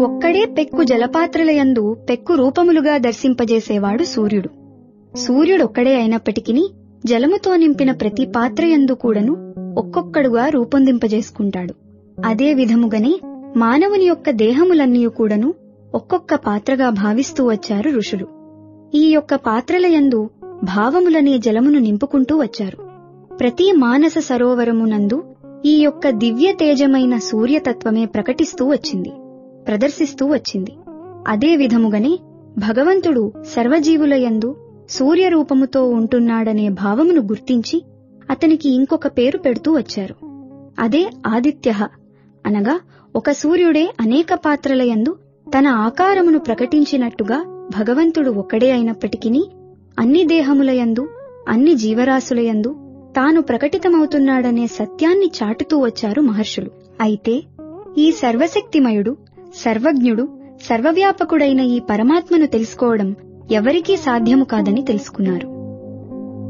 ఒక్కడే పెక్కు జలపాత్రలయందు పెక్కు రూపములుగా దర్శింపజేసేవాడు సూర్యుడు సూర్యుడొక్కడే అయినప్పటికీ జలముతో నింపిన ప్రతి పాత్రయందు కూడాను ఒక్కొక్కడుగా రూపొందింపజేసుకుంటాడు అదే విధముగానే మానవుని యొక్క దేహములన్నీ కూడాను ఒక్కొక్క పాత్రగా భావిస్తూ వచ్చారు ఋషులు ఈ యొక్క పాత్రలయందు భావములనే జలమును నింపుకుంటూ వచ్చారు ప్రతి మానస సరోవరమునందు ఈ యొక్క దివ్య తేజమైన సూర్యతత్వమే ప్రకటిస్తూ వచ్చింది ప్రదర్శిస్తూ వచ్చింది అదే విధముగానే భగవంతుడు సర్వజీవులయందు సూర్యరూపముతో ఉంటున్నాడనే భావమును గుర్తించి అతనికి ఇంకొక పేరు పెడుతూ వచ్చారు అదే ఆదిత్య అనగా ఒక సూర్యుడే అనేక పాత్రలయందు తన ఆకారమును ప్రకటించినట్టుగా భగవంతుడు ఒక్కడే అయినప్పటికీ అన్ని దేహములయందు అన్ని జీవరాశులయందు తాను ప్రకటితమవుతున్నాడనే సత్యాన్ని చాటుతూ వచ్చారు మహర్షులు అయితే ఈ సర్వశక్తిమయుడు సర్వజ్ఞుడు సర్వవ్యాపకుడైన ఈ పరమాత్మను తెలుసుకోవడం ఎవరికీ సాధ్యము కాదని తెలుసుకున్నారు